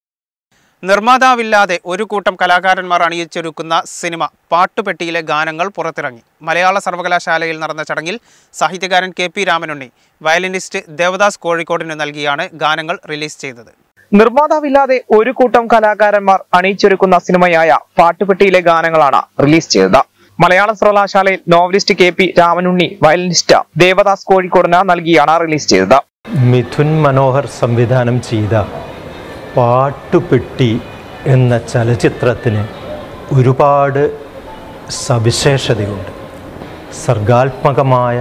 നിർമ്മാതാവില്ലാതെ ഒരു കൂട്ടം കലാകാരന്മാർ അണിയിച്ചൊരുക്കുന്ന സിനിമ പാട്ടുപെട്ടിയിലെ ഗാനങ്ങൾ പുറത്തിറങ്ങി മലയാള സർവകലാശാലയിൽ നടന്ന ചടങ്ങിൽ സാഹിത്യകാരൻ K P Ramanunni violinist Devadas കോഴിക്കോടിന് നൽകിയാണ് ഗാനങ്ങൾ റിലീസ് ചെയ്തത് നിർമ്മാതാവില്ലാതെ ഒരു കൂട്ടം കലാകാരന്മാർ അണിയിച്ചൊരുക്കുന്ന സിനിമയായ പാട്ടുപെട്ടിയിലെ ഗാനങ്ങളാണ് റിലീസ് ചെയ്തത് മലയാള സർവകലാശാലയിൽ novelist K P Ramanunni violinist Devadas കോഴിക്കോടിന് നൽകിയാണ് റിലീസ് ചെയ്തത് മിഥുൻ മനോഹർ സംവിധാനം ചെയ്ത പാട്ടുപെട്ടി എന്ന ചലച്ചിത്രത്തിന് ഒരുപാട് സവിശേഷതയുണ്ട് സർഗാത്മകമായ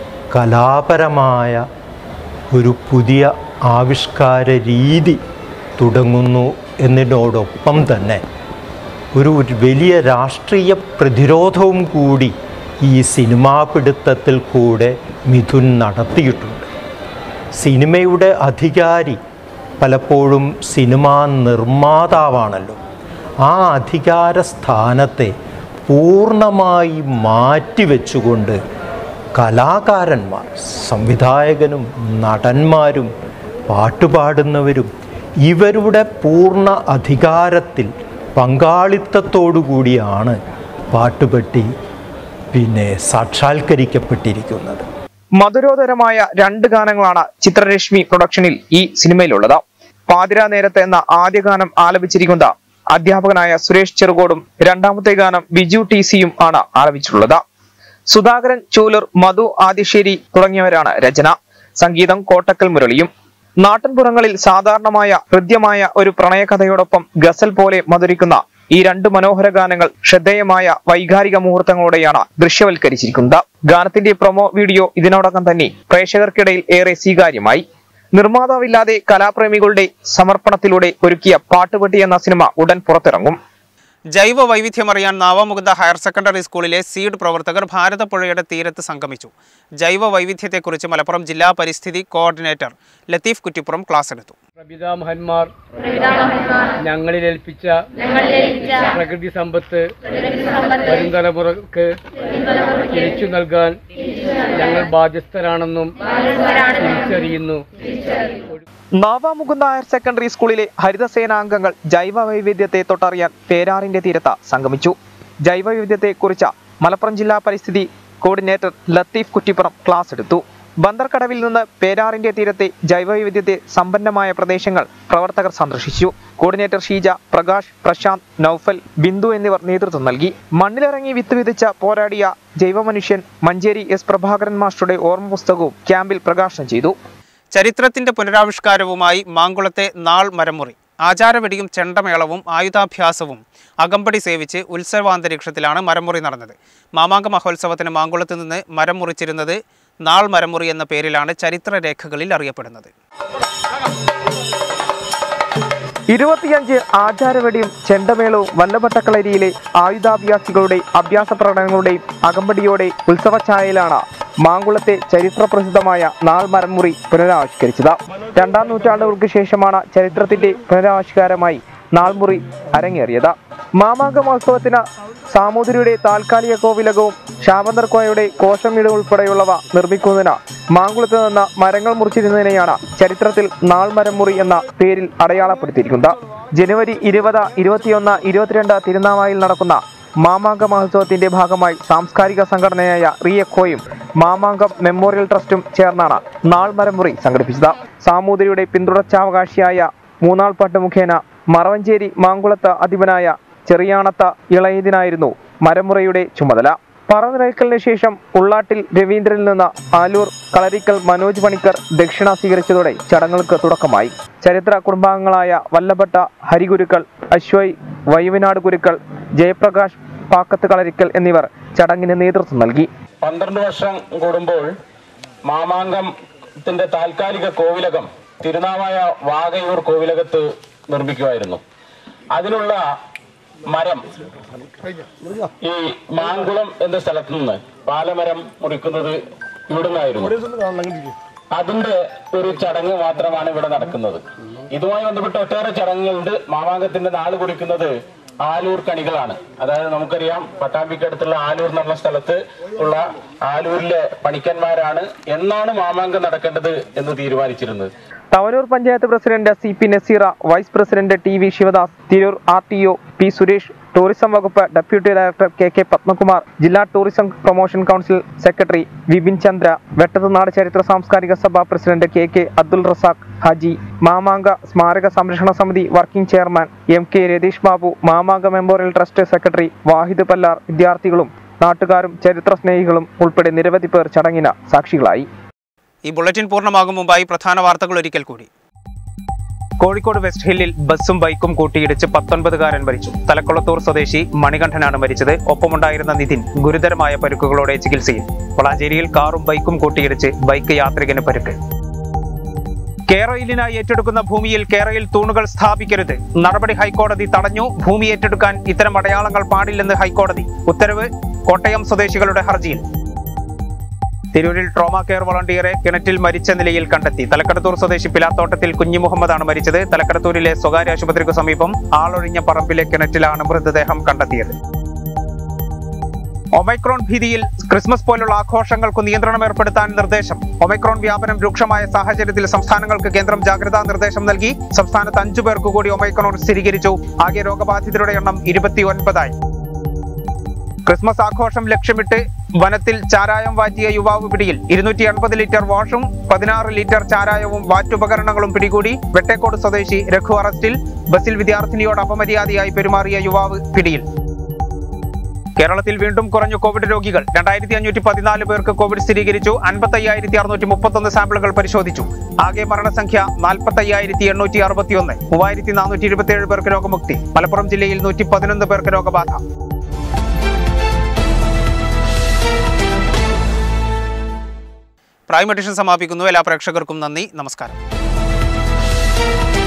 കലാപരമായ ഒരു പുതിയ ആവിഷ്കാര രീതി തുടങ്ങുന്നു എന്നതിനോടൊപ്പം തന്നെ ഒരു വലിയ രാഷ്ട്രീയ പ്രതിരോധവും കൂടി ഈ സിനിമാ പിടുത്തത്തിൽ കൂടെ മിഥുൻ നടത്തിയിട്ടുണ്ട് സിനിമയുടെ അധികാരി പലപ്പോഴും സിനിമാ നിർമ്മാതാവാണല്ലോ ആ അധികാര സ്ഥാനത്തെ പൂർണ്ണമായി മാറ്റിവെച്ചുകൊണ്ട് കലാകാരന്മാർ സംവിധായകനും നടന്മാരും പാട്ടുപാടുന്നവരും ഇവരുടെ പൂർണ്ണ അധികാരത്തിൽ പങ്കാളിത്തത്തോടു കൂടിയാണ് പാട്ടുപെട്ടി പിന്നെ സാക്ഷാത്കരിക്കപ്പെട്ടിരിക്കുന്നത് മധുരോധരമായ രണ്ട് ഗാനങ്ങളാണ് ചിത്രരശ്മി പ്രൊഡക്ഷനിൽ ഈ സിനിമയിലുള്ളത് പാതിരാ നേരത്തെ എന്ന ആദ്യ ഗാനം ആലപിച്ചിരിക്കുന്ന അധ്യാപകനായ സുരേഷ് ചെറുകോടും രണ്ടാമത്തെ ഗാനം ബിജു ടി സിയും ആണ് ആലപിച്ചിട്ടുള്ളത് സുധാകരൻ ചൂലർ മധു ആദിശ്ശേരി തുടങ്ങിയവരാണ് രചന സംഗീതം കോട്ടക്കൽ മുരളിയും നാട്ടിൻപുറങ്ങളിൽ സാധാരണമായ ഹൃദ്യമായ ഒരു പ്രണയകഥയോടൊപ്പം ഗസൽ പോലെ മധുരിക്കുന്ന ഈ രണ്ട് മനോഹര ഗാനങ്ങൾ ശ്രദ്ധേയമായ വൈകാരിക മുഹൂർത്തങ്ങളോടെയാണ് ദൃശ്യവൽക്കരിച്ചിരിക്കുന്നത് ഗാനത്തിന്റെ പ്രൊമോ വീഡിയോ ഇതിനോടകം തന്നെ പ്രേക്ഷകർക്കിടയിൽ ഏറെ സ്വീകാര്യമായി നിർമ്മാതാവില്ലാതെ കലാപ്രേമികളുടെ സമർപ്പണത്തിലൂടെ ഒരുക്കിയ പാട്ടുപെട്ടി എന്ന സിനിമ ഉടൻ പുറത്തിറങ്ങും ജൈവ വൈവിധ്യമറിയാൻ നാവാമുകുന്ദ ഹയർ സെക്കൻഡറി സ്കൂളിലെ സീഡ് പ്രവർത്തകർ ഭാരതപ്പുഴയുടെ തീരത്ത് സംഗമിച്ചു ജൈവ വൈവിധ്യത്തെക്കുറിച്ച് മലപ്പുറം ജില്ലാ പരിസ്ഥിതി കോർഡിനേറ്റർ ലത്തീഫ് കുറ്റിപ്പുറം ക്ലാസ് എടുത്തു പ്രപിതാമഹന്മാർ ഞങ്ങളിൽ ഏൽപ്പിച്ച പ്രകൃതി സമ്പത്ത് വരും തലമുറക്ക് തിരിച്ചു നൽകാൻ ഞങ്ങൾ ബാധ്യസ്ഥരാണെന്നും തിരിച്ചറിയുന്നു നാവാമുകുന്ദ ഹയർ സെക്കൻഡറി സ്കൂളിലെ ഹരിതസേനാംഗങ്ങൾ ജൈവ വൈവിധ്യത്തെ തൊട്ടറിയാൻ പേരാറിന്റെ തീരത്ത് സംഗമിച്ചു ജൈവ വൈവിധ്യത്തെ കുറിച്ച് മലപ്പുറം ജില്ലാ പരിസ്ഥിതി കോർഡിനേറ്റർ ലത്തീഫ് കുറ്റിപ്പുറം ക്ലാസ് എടുത്തു ബന്ദർക്കടവിൽ നിന്ന് പേരാറിന്റെ തീരത്തെ ജൈവവൈവിധ്യത്തെ സമ്പന്നമായ പ്രദേശങ്ങൾ പ്രവർത്തകർ സന്ദർശിച്ചു കോർഡിനേറ്റർ ഷീജ പ്രകാശ് പ്രശാന്ത് നൌഫൽ ബിന്ദു എന്നിവർ നേതൃത്വം നൽകി മണ്ണിലിറങ്ങി വിത്ത് വിതച്ച പോരാടിയ ജൈവമനുഷ്യൻ മഞ്ചേരി എസ് പ്രഭാകരൻ മാസ്റ്ററുടെ ഓർമ്മ പുസ്തകവും ക്യാമ്പിൽ പ്രകാശനം ചെയ്തു ചരിത്രത്തിന്റെ പുനരാവിഷ്കാരവുമായി മാങ്കുളത്തെ നാൾ മരമുറി ആചാരവെടിയും ചെണ്ടമേളവും ആയുധാഭ്യാസവും അകമ്പടി സേവിച്ച് ഉത്സവാന്തരീക്ഷത്തിലാണ് മരമുറി നടന്നത് മാമാങ്ക മഹോത്സവത്തിന് മാങ്കുളത്ത് നിന്ന് മരം മുറിച്ചിരുന്നത് നാൾ മരമുറി എന്ന പേരിലാണ് ചരിത്രരേഖകളിൽ അറിയപ്പെടുന്നത് ഇരുപത്തിയഞ്ച് ആചാരവെടിയും ചെണ്ടമേളവും വല്ലഭട്ടക്കളരിയിലെ ആയുധാഭ്യാസികളുടെ അഭ്യാസ പ്രകടനങ്ങളുടെയും അകമ്പടിയോടെ ഉത്സവഛായയിലാണ് മാങ്കുളത്തെ ചരിത്രപ്രസിദ്ധമായ നാൾ മരമുറി പുനരാവിഷ്കരിച്ചത് രണ്ടാം നൂറ്റാണ്ടുകൾക്ക് ശേഷമാണ് ചരിത്രത്തിന്റെ പുനരാവിഷ്കാരമായി നാൾമുറി അരങ്ങേറിയത് മാമാങ്ക മഹോത്സവത്തിന് സാമൂതിരിയുടെ താൽക്കാലിക കോവിലകവും ശാപന്തർക്കോയയുടെ കോശം വീട് ഉൾപ്പെടെയുള്ളവ നിർമ്മിക്കുന്നതിന് മാങ്കുളത്ത് നിന്ന് മരങ്ങൾ മുറിച്ചിരുന്നതിനെയാണ് ചരിത്രത്തിൽ നാൾമരം മുറി എന്ന പേരിൽ അടയാളപ്പെടുത്തിയിരിക്കുന്നത് ജനുവരി ഇരുപത് ഇരുപത്തിയൊന്ന് ഇരുപത്തിരണ്ട് തിരുനാവായിൽ നടക്കുന്ന മാമാങ്ക മഹോത്സവത്തിന്റെ ഭാഗമായി സാംസ്കാരിക സംഘടനയായ റിയക്കോയും മാമാങ്കം മെമ്മോറിയൽ ട്രസ്റ്റും ചേർന്നാണ് നാൾമരമുറി സംഘടിപ്പിച്ചത് സാമൂതിരിയുടെ പിന്തുടർച്ചാവകാശിയായ മൂന്നാൾപ്പാട്ട് മുഖേന മറവഞ്ചേരി മാങ്കുളത്ത് അധിപനായ ചെറിയാണത്ത ഇളയതിനായിരുന്നു മരമുറയുടെ ചുമതല പറനിറയ്ക്കലിന് ശേഷം ഉള്ളാട്ടിൽ രവീന്ദ്രനിൽ നിന്ന് ആലൂർ കളരിക്കൽ മനോജ് പണിക്കർ ദക്ഷിണ സ്വീകരിച്ചതോടെ ചടങ്ങുകൾക്ക് തുടക്കമായി ചരിത്ര കുടുംബാംഗങ്ങളായ വല്ലഭട്ട ഹരിഗുരുക്കൾ അശ്വയ് വൈവിനാട് ഗുരുക്കൾ ജയപ്രകാശ് പാക്കത്ത് കളരിക്കൽ എന്നിവർ ചടങ്ങിന് നേതൃത്വം നൽകി പന്ത്രണ്ട് വർഷം കൂടുമ്പോൾ മാമാങ്കത്തിന്റെ താൽക്കാലിക കോവിലകം തിരുനാവായ വാകയൂർ കോവിലകത്ത് നിർമ്മിക്കുമായിരുന്നു അതിനുള്ള മരം ഈ മാങ്കുളം എന്ന സ്ഥലത്ത് നിന്ന് പാലമരം മുറിക്കുന്നത് ഇവിടുന്നായിരുന്നു അതിന്റെ ഒരു ചടങ്ങ് മാത്രമാണ് ഇവിടെ നടക്കുന്നത് ഇതുമായി ബന്ധപ്പെട്ട ഒട്ടേറെ ചടങ്ങുകളുണ്ട് മാമാങ്കത്തിന്റെ നാട് കുറിക്കുന്നത് ആലൂർ കണികളാണ് അതായത് നമുക്കറിയാം പട്ടാമ്പിക്കടുത്തുള്ള ആലൂർ എന്ന് പറഞ്ഞ സ്ഥലത്ത് ഉള്ള ആലൂരിലെ പണിക്കന്മാരാണ് എന്നാണ് മാമാങ്കം നടക്കേണ്ടത് എന്ന് തീരുമാനിച്ചിരുന്നത് Thavanur panchayat president C P Naseera vice president T V Sivadas Tirur R T O P Suresh tourism വകുപ്പ് deputy director K K Padmakumar ജില്ലാ tourism promotion council secretary Vipin Chandra Vettathunad ചരിത്ര സാംസ്കാരിക സഭ president K K Abdul Razak Haji Mamanka സ്മാരക സംരക്ഷണ സമിതി working chairman M K Ratheesh Babu Mamanka memorial trust secretary Wahid Pallar വിദ്യാർത്ഥികളും നാട്ടുകാരും ചരിത്ര സ്നേഹികളും ഉൾപ്പെടെ നിരവധി പേർ ചടങ്ങിന് സാക്ഷികളായി ഈ ബുള്ളറ്റിൻ പൂർണ്ണമാകും മുമ്പായി പ്രധാന വാർത്തകൾ ഒരിക്കൽ കൂടി കോഴിക്കോട് വെസ്റ്റ് ഹില്ലിൽ ബസ്സും ബൈക്കും കൂട്ടിയിടിച്ച് പത്തൊൻപതുകാരൻ മരിച്ചു തലക്കുളത്തൂർ സ്വദേശി മണികണ്ഠനാണ് മരിച്ചത് ഒപ്പമുണ്ടായിരുന്ന നിതിൻ ഗുരുതരമായ പരുക്കുകളോടെ ചികിത്സയിൽ വളാഞ്ചേരിയിൽ കാറും ബൈക്കും കൂട്ടിയിടിച്ച് ബൈക്ക് യാത്രികന് പരുക്ക് കേരയിലിനായി ഏറ്റെടുക്കുന്ന ഭൂമിയിൽ കേരയിൽ തൂണുകൾ സ്ഥാപിക്കരുത് നടപടി ഹൈക്കോടതി തടഞ്ഞു ഭൂമി ഏറ്റെടുക്കാൻ ഇത്തരം അടയാളങ്ങൾ പാടില്ലെന്ന് ഹൈക്കോടതി ഉത്തരവ് കോട്ടയം സ്വദേശികളുടെ ഹർജിയിൽ തിരൂരിൽ ട്രോമ കെയർ വളണ്ടിയറെ കിണറ്റിൽ മരിച്ച നിലയിൽ കണ്ടെത്തി തലക്കടത്തൂർ സ്വദേശി പിലാത്തോട്ടത്തിൽ കുഞ്ഞു മുഹമ്മദാണ് മരിച്ചത് തലക്കടത്തൂരിലെ സ്വകാര്യ ആശുപത്രിക്ക് സമീപം ആളൊഴിഞ്ഞ പറമ്പിലെ കിണറ്റിലാണ് മൃതദേഹം കണ്ടെത്തിയത് ഒമൈക്രോൺ ഭീതിയിൽ ക്രിസ്മസ് പോലുള്ള ആഘോഷങ്ങൾക്ക് നിയന്ത്രണം ഏർപ്പെടുത്താൻ നിർദ്ദേശം ഒമൈക്രോൺ വ്യാപനം രൂക്ഷമായ സാഹചര്യത്തിൽ സംസ്ഥാനങ്ങൾക്ക് കേന്ദ്രം ജാഗ്രതാ നിർദ്ദേശം നൽകി സംസ്ഥാനത്ത് അഞ്ചു പേർക്ക് കൂടി ഒമൈക്രോൺ സ്ഥിരീകരിച്ചു ആകെ രോഗബാധിതരുടെ എണ്ണം ഇരുപത്തിയൊൻപതായി ക്രിസ്മസ് ആഘോഷം ലക്ഷ്യമിട്ട് വനത്തിൽ ചാരായം വാറ്റിയ യുവാവ് പിടിയിൽ ഇരുന്നൂറ്റി എൺപത് ലിറ്റർ വാഷും പതിനാറ് ലിറ്റർ ചാരായവും വാറ്റുപകരണങ്ങളും പിടികൂടി വെട്ടേക്കോട് സ്വദേശി രഘു അറസ്റ്റിൽ ബസിൽ വിദ്യാർത്ഥിനിയോട് അപമര്യാദയായി പെരുമാറിയ യുവാവ് പിടിയിൽ കേരളത്തിൽ വീണ്ടും കുറഞ്ഞു കോവിഡ് രോഗികൾ രണ്ടായിരത്തി അഞ്ഞൂറ്റി പതിനാല് പേർക്ക് കോവിഡ് സ്ഥിരീകരിച്ചു അൻപത്തി അയ്യായിരത്തി അറുന്നൂറ്റി മുപ്പത്തൊന്ന് സാമ്പിളുകൾ പരിശോധിച്ചു ആകെ മരണസംഖ്യ നാൽപ്പത്തി അയ്യായിരത്തി എണ്ണൂറ്റി അറുപത്തിയൊന്ന് മൂവായിരത്തി നാനൂറ്റി ഇരുപത്തിയേഴ് പേർക്ക് രോഗമുക്തി മലപ്പുറം ജില്ലയിൽ നൂറ്റി പതിനൊന്ന് പേർക്ക് രോഗബാധ പ്രൈം എഡിഷൻ സമാപിക്കുന്നു എല്ലാ പ്രേക്ഷകർക്കും നന്ദി നമസ്കാരം